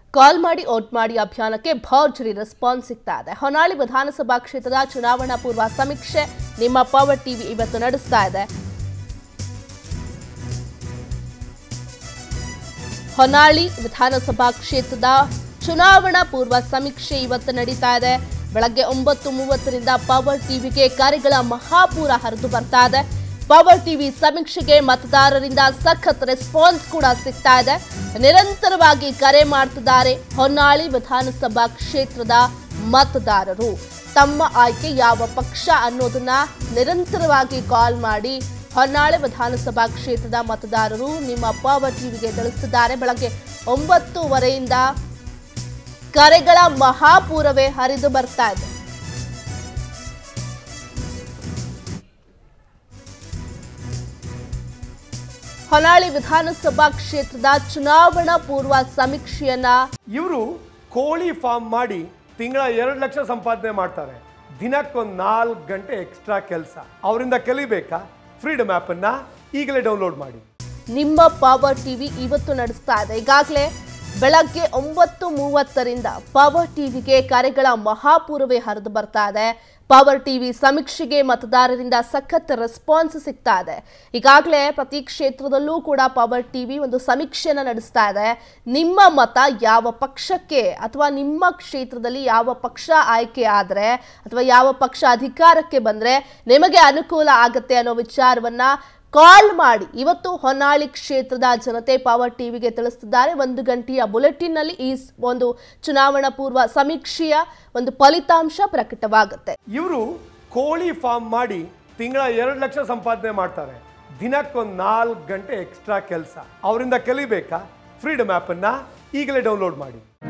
ಕಾಲ್ ಮಾಡಿ ಓಟ್ ಮಾಡಿ ಅಭಿಯಾನಕ್ಕೆ ಭರ್ಜರಿ ರೆಸ್ಪಾನ್ಸ್ ಸಿಗ್ತಾ ಇದೆ ಹೊನ್ನಾಳಿ ವಿಧಾನಸಭಾ ಕ್ಷೇತ್ರದ ಚುನಾವಣಾ ಪೂರ್ವ ಸಮೀಕ್ಷೆ ನಿಮ್ಮ ಪವರ್ ಟಿವಿ ಇವತ್ತು ನಡೆಸ್ತಾ ಇದೆ ಹೊನ್ನಾಳಿ ವಿಧಾನಸಭಾ ಕ್ಷೇತ್ರದ ಚುನಾವಣಾ ಪೂರ್ವ ಸಮೀಕ್ಷೆ ಇವತ್ತು ನಡೀತಾ ಇದೆ ಬೆಳಗ್ಗೆ ಒಂಬತ್ತು ಮೂವತ್ತರಿಂದ ಪವರ್ ಟಿವಿಗೆ ಕರೆಗಳ ಮಹಾಪೂರ ಹರಿದು ಬರ್ತಾ ಇದೆ ಪವರ್ ಟಿವಿ ಸಮೀಕ್ಷೆಗೆ ಮತದಾರರಿಂದ ಸಖತ್ ರೆಸ್ಪಾನ್ಸ್ ಕೂಡ ಸಿಗ್ತಾ ಇದೆ ನಿರಂತರವಾಗಿ ಕರೆ ಮಾಡ್ತಿದ್ದಾರೆ ಹೊನ್ನಾಳಿ ವಿಧಾನಸಭಾ ಕ್ಷೇತ್ರದ ಮತದಾರರು ತಮ್ಮ ಆಯ್ಕೆ ಯಾವ ಪಕ್ಷ ಅನ್ನೋದನ್ನ ನಿರಂತರವಾಗಿ ಕಾಲ್ ಮಾಡಿ ಹೊನ್ನಾಳಿ ವಿಧಾನಸಭಾ ಕ್ಷೇತ್ರದ ಮತದಾರರು ನಿಮ್ಮ ಪವರ್ ಟಿವಿಗೆ ತಿಳಿಸಿದ್ದಾರೆ ಬೆಳಗ್ಗೆ ಒಂಬತ್ತುವರೆಯಿಂದ ಕರೆಗಳ ಮಹಾಪೂರವೇ ಹರಿದು ಬರ್ತಾ ಇದೆ ಹೊನ್ನಾಳಿ ವಿಧಾನಸಭಾ ಕ್ಷೇತ್ರದ ಚುನಾವಣಾ ಪೂರ್ವ ಸಮೀಕ್ಷೆಯನ್ನ ಇವರು ಕೋಳಿ ಫಾರ್ಮ್ ಮಾಡಿ ತಿಂಗಳ ಎರಡು ಲಕ್ಷ ಸಂಪಾದನೆ ಮಾಡ್ತಾರೆ ದಿನಕ್ಕೊಂದು ನಾಲ್ಕು ಗಂಟೆ ಎಕ್ಸ್ಟ್ರಾ ಕೆಲಸ ಅವರಿಂದ ಕಲಿಬೇಕಾ ಫ್ರೀಡಮ್ ಆ್ಯಪನ್ನು ಈಗಲೇ ಡೌನ್ಲೋಡ್ ಮಾಡಿ ನಿಮ್ಮ ಪವರ್ ಟಿವಿ ಇವತ್ತು ನಡೆಸ್ತಾ ಇದೆ ಈಗಾಗಲೇ ಬೆಳಗ್ಗೆ ಒಂಬತ್ತು ಮೂವತ್ತರಿಂದ ಪವರ್ ಟಿವಿಗೆ ಕರೆಗಳ ಮಹಾಪೂರ್ವೇ ಹರಿದು ಬರ್ತಾ ಇದೆ ಪವರ್ ಟಿವಿ ಸಮೀಕ್ಷೆಗೆ ಮತದಾರರಿಂದ ಸಖತ್ ರೆಸ್ಪಾನ್ಸ್ ಸಿಗ್ತಾ ಇದೆ ಈಗಾಗಲೇ ಪ್ರತಿ ಕ್ಷೇತ್ರದಲ್ಲೂ ಕೂಡ ಪವರ್ ಟಿವಿ ಒಂದು ಸಮೀಕ್ಷೆನ ನಡೆಸ್ತಾ ಇದೆ ನಿಮ್ಮ ಮತ ಯಾವ ಪಕ್ಷಕ್ಕೆ ಅಥವಾ ನಿಮ್ಮ ಕ್ಷೇತ್ರದಲ್ಲಿ ಯಾವ ಪಕ್ಷ ಆಯ್ಕೆ ಆದರೆ ಅಥವಾ ಯಾವ ಪಕ್ಷ ಅಧಿಕಾರಕ್ಕೆ ಬಂದರೆ ನಿಮಗೆ ಅನುಕೂಲ ಆಗುತ್ತೆ ಅನ್ನೋ ವಿಚಾರವನ್ನ ಕಾಲ್ ಮಾಡಿ ಇವತ್ತು ಹೊನ್ನಾಳಿ ಕ್ಷೇತ್ರದ ಜನತೆ ಪವರ್ ಟಿವಿಗೆ ತಿಳಿಸ್ತಿದ್ದಾರೆ ಒಂದು ಗಂಟೆಯ ಬುಲೆಟಿನ್ನಲ್ಲಿ ಈ ಸ್- ಒಂದು ಚುನಾವಣಾ ಪೂರ್ವ ಸಮೀಕ್ಷೆಯ ಒಂದು ಫಲಿತಾಂಶ ಪ್ರಕಟವಾಗುತ್ತೆ ಇವರು ಕೋಳಿ ಫಾರ್ಮ್ ಮಾಡಿ ತಿಂಗಳ ಎರಡು ಲಕ್ಷ ಸಂಪಾದನೆ ಮಾಡ್ತಾರೆ ದಿನಕ್ಕೊಂದು ನಾಲ್ಕು ಗಂಟೆ ಎಕ್ಸ್ಟ್ರಾ ಕೆಲಸ ಅವರಿಂದ ಕಲಿಬೇಕಾ ಫ್ರೀಡಮ್ ಆ್ಯಪನ್ನು ಈಗಲೇ ಡೌನ್ಲೋಡ್ ಮಾಡಿ